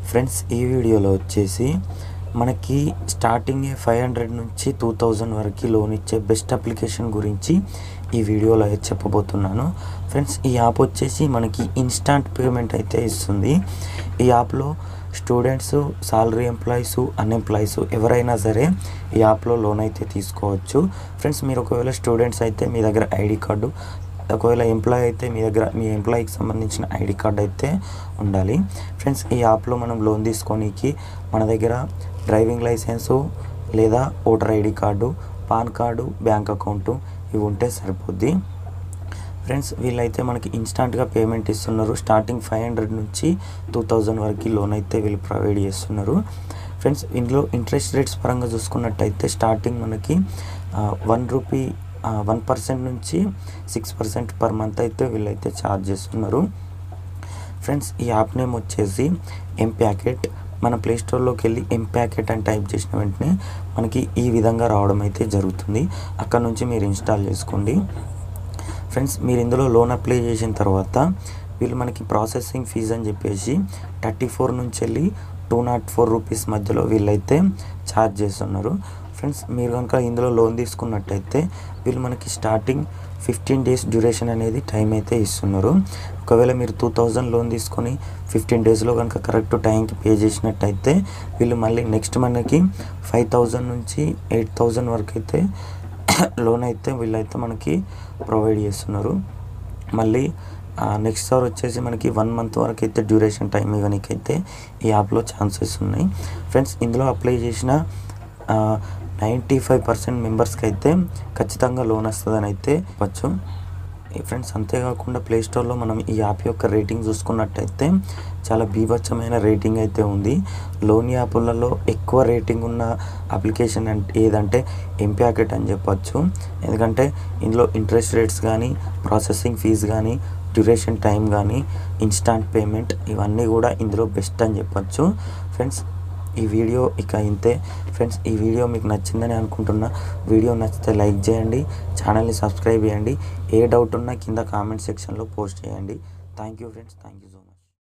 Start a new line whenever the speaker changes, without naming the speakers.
friends ఈ వీడియోలో వచ్చేసి మనకి స్టార్టింగ్ ఫైవ్ హండ్రెడ్ నుంచి టూ థౌజండ్ వరకు లోన్ ఇచ్చే బెస్ట్ అప్లికేషన్ గురించి ఈ వీడియోలో అయితే చెప్పబోతున్నాను ఫ్రెండ్స్ ఈ యాప్ వచ్చేసి మనకి ఇన్స్టాంట్ పేమెంట్ అయితే ఇస్తుంది ఈ యాప్లో స్టూడెంట్స్ సాలరీ ఎంప్లాయీస్ అన్ఎంప్లాయీస్ ఎవరైనా సరే ఈ యాప్లో లోన్ అయితే తీసుకోవచ్చు ఫ్రెండ్స్ మీరు ఒకవేళ స్టూడెంట్స్ అయితే మీ దగ్గర ఐడి కార్డు ఒకవేళ ఎంప్లాయ్ అయితే మీ దగ్గర మీ ఎంప్లాయీకి సంబంధించిన ఐడి కార్డ్ అయితే ఉండాలి ఫ్రెండ్స్ ఈ యాప్లో మనం లోన్ తీసుకోనికి మన దగ్గర డ్రైవింగ్ లైసెన్సు లేదా voter ID card PAN card bank account ఇవి ఉంటే సరిపోద్ది ఫ్రెండ్స్ వీళ్ళైతే మనకి ఇన్స్టాంట్గా పేమెంట్ ఇస్తున్నారు స్టార్టింగ్ ఫైవ్ హండ్రెడ్ నుంచి టూ థౌజండ్ వరకు లోన్ అయితే వీళ్ళు ప్రొవైడ్ చేస్తున్నారు ఫ్రెండ్స్ ఇందులో ఇంట్రెస్ట్ రేట్స్ పరంగా చూసుకున్నట్టయితే స్టార్టింగ్ మనకి వన్ రూపీ వన్ పర్సెంట్ నుంచి సిక్స్ పర్సెంట్ పర్ మంత్ అయితే వీళ్ళైతే ఛార్జ్ చేస్తున్నారు ఫ్రెండ్స్ ఈ యాప్ నేమ్ వచ్చేసి ఎం ప్యాకెట్ మన ప్లే స్టోర్లోకి వెళ్ళి ఎం ప్యాకెట్ అని టైప్ చేసిన వెంటనే మనకి ఈ విధంగా రావడం అయితే జరుగుతుంది అక్కడ నుంచి మీరు ఇన్స్టాల్ చేసుకోండి ఫ్రెండ్స్ మీరు ఇందులో లోన్ అప్లై చేసిన తర్వాత వీళ్ళు మనకి ప్రాసెసింగ్ ఫీజు అని చెప్పేసి థర్టీ ఫోర్ నుంచి వెళ్ళి టూ నాట్ ఫోర్ రూపీస్ మధ్యలో వీళ్ళైతే ఛార్జ్ చేస్తున్నారు ఫ్రెండ్స్ మీరు కనుక ఇందులో లోన్ తీసుకున్నట్టయితే వీళ్ళు మనకి స్టార్టింగ్ ఫిఫ్టీన్ డేస్ డ్యూరేషన్ అనేది టైం అయితే ఇస్తున్నారు ఒకవేళ మీరు టూ థౌజండ్ లోన్ తీసుకొని ఫిఫ్టీన్ డేస్లో కనుక కరెక్ట్ టైంకి పే చేసినట్టయితే వీళ్ళు మళ్ళీ నెక్స్ట్ మనకి ఫైవ్ థౌజండ్ నుంచి ఎయిట్ థౌజండ్ వరకు అయితే లోన్ అయితే వీళ్ళైతే మనకి ప్రొవైడ్ చేస్తున్నారు మళ్ళీ నెక్స్ట్ సార్ వచ్చేసి మనకి వన్ మంత్ వరకు అయితే డ్యూరేషన్ టైం ఇవ్వడానికైతే ఈ యాప్లో ఛాన్సెస్ ఉన్నాయి ఫ్రెండ్స్ ఇందులో అప్లై చేసిన నైంటీ ఫైవ్ పర్సెంట్ మెంబర్స్కి అయితే ఖచ్చితంగా లోన్ వస్తుందని అయితే వచ్చు ఫ్రెండ్స్ అంతేకాకుండా ప్లే స్టోర్లో మనం ఈ యాప్ యొక్క రేటింగ్ చూసుకున్నట్టయితే చాలా బీభత్సమైన రేటింగ్ అయితే ఉంది లోన్ యాప్లలో ఎక్కువ రేటింగ్ ఉన్న అప్లికేషన్ అంటే ఏదంటే ఎంప్యాకెట్ అని చెప్పొచ్చు ఎందుకంటే ఇందులో ఇంట్రెస్ట్ రేట్స్ కానీ ప్రాసెసింగ్ ఫీజు కానీ డ్యూరేషన్ టైం కానీ ఇన్స్టాంట్ పేమెంట్ ఇవన్నీ కూడా ఇందులో బెస్ట్ అని చెప్పొచ్చు ఫ్రెండ్స్ ఈ వీడియో ఇక ఇంతే ఫ్రెండ్స్ ఈ వీడియో మీకు నచ్చిందని అనుకుంటున్నా వీడియో నచ్చితే లైక్ చేయండి ఛానల్ని సబ్స్క్రైబ్ చేయండి ఏ డౌట్ ఉన్నా కింద కామెంట్ సెక్షన్లో పోస్ట్ చేయండి thank you friends thank you so much